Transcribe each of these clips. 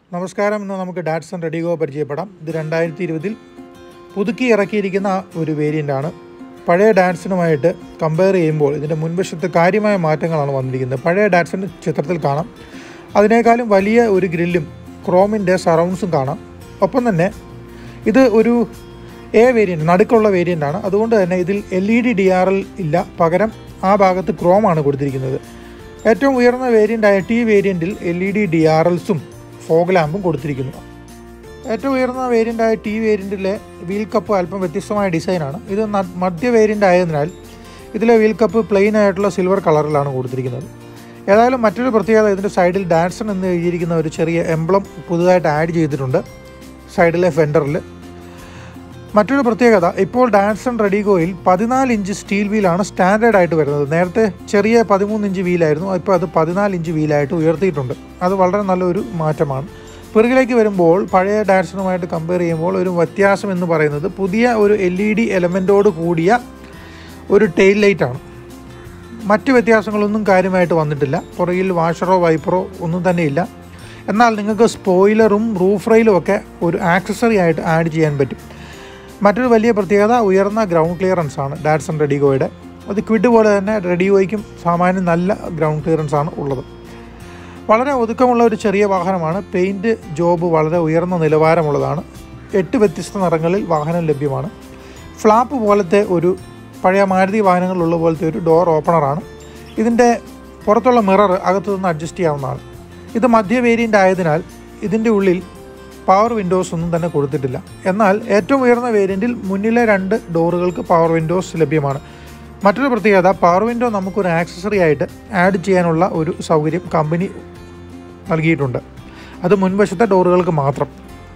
നമസ്കാരം ഇന്ന് നമുക്ക് ഡാറ്റ്സൺ റെഡിഗോ പരിചയപ്പെടാം ഇത് രണ്ടായിരത്തി ഇരുപതിൽ പുതുക്കി ഇറക്കിയിരിക്കുന്ന ഒരു വേരിയൻ്റ് ആണ് പഴയ ഡാറ്റ്സനുമായിട്ട് കമ്പയർ ചെയ്യുമ്പോൾ ഇതിൻ്റെ മുൻവശത്ത് കാര്യമായ മാറ്റങ്ങളാണ് വന്നിരിക്കുന്നത് പഴയ ഡാറ്റ്സൺ ചിത്രത്തിൽ കാണാം അതിനേക്കാളും വലിയ ഒരു ഗ്രില്ലും ക്രോമിൻ്റെ സറൗണ്ട്സും കാണാം ഒപ്പം തന്നെ ഇത് ഒരു എ വേരിയൻ്റ് നടുക്കുള്ള വേരിയൻ്റ് ആണ് അതുകൊണ്ട് തന്നെ ഇതിൽ L E D D R L ഇല്ല പകരം ആ ഭാഗത്ത് ക്രോമാണ് കൊടുത്തിരിക്കുന്നത് ഏറ്റവും ഉയർന്ന വേരിയൻ്റായ ടി വേരിയൻറ്റിൽ L E D D R എൽസും ഫോഗ് ലാമ്പും കൊടുത്തിരിക്കുന്നു ഏറ്റവും ഉയർന്ന വേരിയൻ്റായ ടി വേരിയൻറ്റിലെ വീൽ കപ്പ് അല്പം വ്യത്യസ്തമായ ഡിസൈനാണ് ഇത് ന- മധ്യ വേരിയൻ്റ് ആയതിനാൽ ഇതിലെ വീൽ കപ്പ് പ്ലെയിൻ ആയിട്ടുള്ള സിൽവർ കളറിലാണ് കൊടുത്തിരിക്കുന്നത് ഏതായാലും മറ്റൊരു പ്രത്യേകത ഇതിൻ്റെ സൈഡിൽ ഡാൻസൺ എന്ന് എഴുതിയിരിക്കുന്ന ഒരു ചെറിയ എംബ്ലം പുതുതായിട്ട് ആഡ് ചെയ്തിട്ടുണ്ട് സൈഡിലെ ഫെൻഡറിൽ മറ്റൊരു പ്രത്യേകത ഇപ്പോൾ ഡാൻസൺ റെഡിഗോയിൽ പതിനാല് ഇഞ്ച് സ്റ്റീൽ വീലാണ് സ്റ്റാൻഡേർഡ് ആയിട്ട് വരുന്നത് നേരത്തെ ചെറിയ പതിമൂന്ന് ഇഞ്ച് വീലായിരുന്നു ഇപ്പോൾ അത് പതിനാല് ഇഞ്ച് വീലായിട്ട് ഉയർത്തിയിട്ടുണ്ട് അത് വളരെ നല്ലൊരു മാറ്റമാണ് പിറകിലേക്ക് വരുമ്പോൾ പഴയ ഡാൻസണുമായിട്ട് കമ്പയർ ചെയ്യുമ്പോൾ ഒരു വ്യത്യാസം എന്ന് പറയുന്നത് പുതിയ ഒരു എൽ ഇ ഡി എലമെൻറ്റോട് കൂടിയ ഒരു ടെയിൽ ലൈറ്റാണ് മറ്റ് വ്യത്യാസങ്ങളൊന്നും കാര്യമായിട്ട് വന്നിട്ടില്ല പുറകിൽ വാഷറോ വൈപ്പറോ ഒന്നും തന്നെ ഇല്ല എന്നാൽ നിങ്ങൾക്ക് സ്പോയിലറും റൂഫ് റെയിലും ഒക്കെ ഒരു ആക്സസറി ആയിട്ട് ആഡ് ചെയ്യാൻ പറ്റും മറ്റൊരു വലിയ പ്രത്യേകത ഉയർന്ന ഗ്രൗണ്ട് ക്ലിയറൻസ് ആണ് ഡാറ്റ്സൺ റെഡിഗോയുടെ അത് ക്വിഡ് പോലെ തന്നെ റെഡിഗോയ്ക്കും സാമാന്യം നല്ല ഗ്രൗണ്ട് ക്ലിയറൻസ് ആണ് ഉള്ളത് വളരെ ഒതുക്കമുള്ള ഒരു ചെറിയ വാഹനമാണ് പെയിൻറ് ജോബ് വളരെ ഉയർന്ന നിലവാരമുള്ളതാണ് എട്ട് വ്യത്യസ്ത നിറങ്ങളിൽ വാഹനം ലഭ്യമാണ് ഫ്ലാപ്പ് പോലത്തെ ഒരു പഴയ മാരുതി വാഹനങ്ങളിലുള്ള പോലത്തെ ഒരു ഡോർ ഓപ്പണറാണ് ഇതിൻ്റെ പുറത്തുള്ള മിറർ അകത്തു നിന്ന് അഡ്ജസ്റ്റ് ചെയ്യാവുന്നതാണ് ഇത് മധ്യ വേരിയൻ്റ് ആയതിനാൽ ഇതിൻ്റെ ഉള്ളിൽ പവർ വിൻഡോസ് ഒന്നും തന്നെ കൊടുത്തിട്ടില്ല എന്നാൽ ഏറ്റവും ഉയർന്ന വേരിയൻറ്റിൽ മുന്നിലെ രണ്ട് ഡോറുകൾക്ക് പവർ വിൻഡോസ് ലഭ്യമാണ് മറ്റൊരു പ്രത്യേകത പവർ വിൻഡോ നമുക്കൊരു ആക്സസറി ആയിട്ട് ആഡ് ചെയ്യാനുള്ള ഒരു സൗകര്യം കമ്പനി നൽകിയിട്ടുണ്ട് അത് മുൻവശത്തെ ഡോറുകൾക്ക് മാത്രം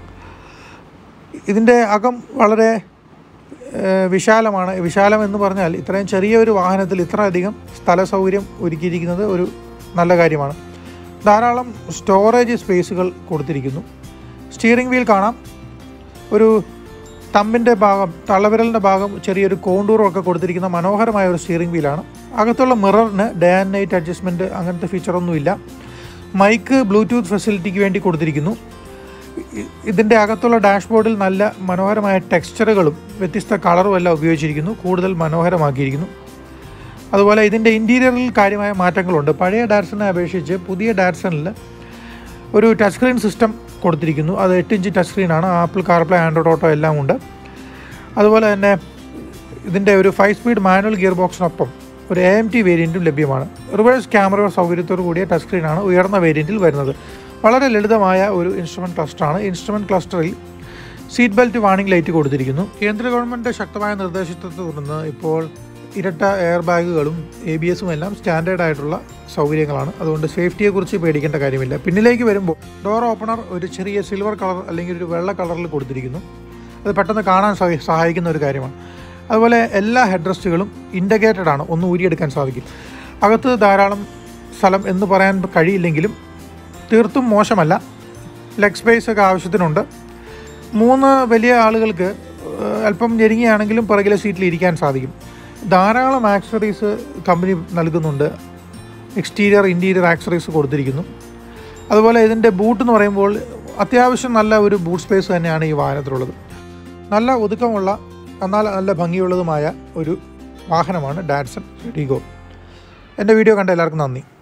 ഇതിൻ്റെ അകം വളരെ ഏഹ്, വിശാലമാണ് വിശാലം എന്ന് പറഞ്ഞാൽ ഇത്രയും ചെറിയൊരു വാഹനത്തിൽ ഇത്ര അധികം സ്ഥല സൗകര്യം ഒരുക്കിയിരിക്കുന്നത് ഒരു നല്ല കാര്യമാണ് ധാരാളം സ്റ്റോറേജ് സ്പേസുകൾ കൊടുത്തിരിക്കുന്നു സ്റ്റിയറിംഗ് വീൽ കാണാം ഒരു തമ്പിൻ്റെ ഭാഗം തള്ളവിരലിൻ്റെ ഭാഗം ചെറിയൊരു കോണ്ടൂറും ഒക്കെ കൊടുത്തിരിക്കുന്ന മനോഹരമായ ഒരു സ്റ്റിയറിംഗ് വീലാണ് അകത്തുള്ള മിററിന് ഡേ ആൻഡ് നൈറ്റ് അഡ്ജസ്റ്റ്മെൻറ്റ് അങ്ങനത്തെ ഫീച്ചറൊന്നുമില്ല മൈക്ക് ബ്ലൂടൂത്ത് ഫെസിലിറ്റിക്ക് വേണ്ടി കൊടുത്തിരിക്കുന്നു ഇ- ഇതിൻ്റെ അകത്തുള്ള ഡാഷ്ബോർഡിൽ നല്ല മനോഹരമായ ടെക്സ്ചറുകളും വ്യത്യസ്ത കളറും എല്ലാം ഉപയോഗിച്ചിരിക്കുന്നു കൂടുതൽ മനോഹരമാക്കിയിരിക്കുന്നു അതുപോലെ ഇതിൻ്റെ ഇൻറ്റീരിയറിൽ കാര്യമായ മാറ്റങ്ങളുണ്ട് പഴയ ഡാറ്റ്സനെ അപേക്ഷിച്ച് പുതിയ ഡാറ്റ്സണിൽ ഒരു ടച്ച് സ്ക്രീൻ സിസ്റ്റം കൊടുത്തിരിക്കുന്നു അത് എട്ട് ഇഞ്ച് ടച്ച് സ്ക്രീനാണ് ആപ്പിൾ കാർപ്ലേ ആൻഡ്രോയിഡ് ഓട്ടോ എല്ലാം ഉണ്ട് അതുപോലെ തന്നെ ഇതിൻ്റെ ഒരു ഫൈവ് സ്പീഡ് മാനുവൽ ഗിയർ ബോക്സിനൊപ്പം ഒരു എ എം ടി വേരിയൻറ്റും ലഭ്യമാണ് റിവേഴ്സ് ക്യാമറ സൗകര്യത്തോടു കൂടിയ ടച്ച് സ്ക്രീനാണ് ഉയർന്ന വേരിയൻറ്റിൽ വരുന്നത് വളരെ ലളിതമായ ഒരു ഇൻസ്ട്രുമെൻറ്റ് ക്ലസ്റ്ററാണ് ഇൻസ്ട്രുമെൻറ്റ് ക്ലസ്റ്ററിൽ സീറ്റ് ബെൽറ്റ് വാണിംഗ് ലൈറ്റ് കൊടുത്തിരിക്കുന്നു കേന്ദ്ര ഗവൺമെൻറ് ശക്തമായ നിർദ്ദേശത്തെ തുടർന്ന് ഇപ്പോൾ ഇരട്ട എയർ ബാഗുകളും എ ബി എസും എല്ലാം സ്റ്റാൻഡേർഡ് ആയിട്ടുള്ള സൗകര്യങ്ങളാണ് അതുകൊണ്ട് സേഫ്റ്റിയെക്കുറിച്ച് പേടിക്കേണ്ട കാര്യമില്ല പിന്നിലേക്ക് വരുമ്പോൾ ഡോർ ഓപ്പണർ ഒരു ചെറിയ സിൽവർ കളർ അല്ലെങ്കിൽ ഒരു വെള്ള കളറിൽ കൊടുത്തിരിക്കുന്നു അത് പെട്ടെന്ന് കാണാൻ സഹ- സഹായിക്കുന്ന ഒരു കാര്യമാണ് അതുപോലെ എല്ലാ ഹെഡ് റെസ്റ്റുകളും ഇൻറ്റഗ്രേറ്റഡ് ആണ് ഒന്ന് ഊരിയെടുക്കാൻ സാധിക്കും അകത്ത് ധാരാളം സ്ഥലം എന്ന് പറയാൻ കഴിയില്ലെങ്കിലും തീർത്തും മോശമല്ല ലെഗ് സ്പേസ് ഒക്കെ ആവശ്യത്തിനുണ്ട് മൂന്ന് വലിയ ആളുകൾക്ക് ഏഹ്, അല്പം ഞെരുങ്ങിയാണെങ്കിലും പുറകിലെ സീറ്റിൽ ഇരിക്കാൻ സാധിക്കും ധാരാളം ആക്സറീസ് കമ്പനി നൽകുന്നുണ്ട് എക്സ്റ്റീരിയർ ഇൻറ്റീരിയർ ആക്സറീസ് കൊടുത്തിരിക്കുന്നു അതുപോലെ ഇതിൻ്റെ ബൂട്ട് എന്ന് പറയുമ്പോൾ അത്യാവശ്യം നല്ല ഒരു ബൂട്ട് സ്പേസ് തന്നെയാണ് ഈ വാഹനത്തിലുള്ളത് നല്ല ഒതുക്കമുള്ള എന്നാൽ നല്ല ഭംഗിയുള്ളതുമായ ഒരു വാഹനമാണ് ഡാറ്റ്സൺ റീഗോ എൻ്റെ വീഡിയോ കണ്ട എല്ലാവർക്കും നന്ദി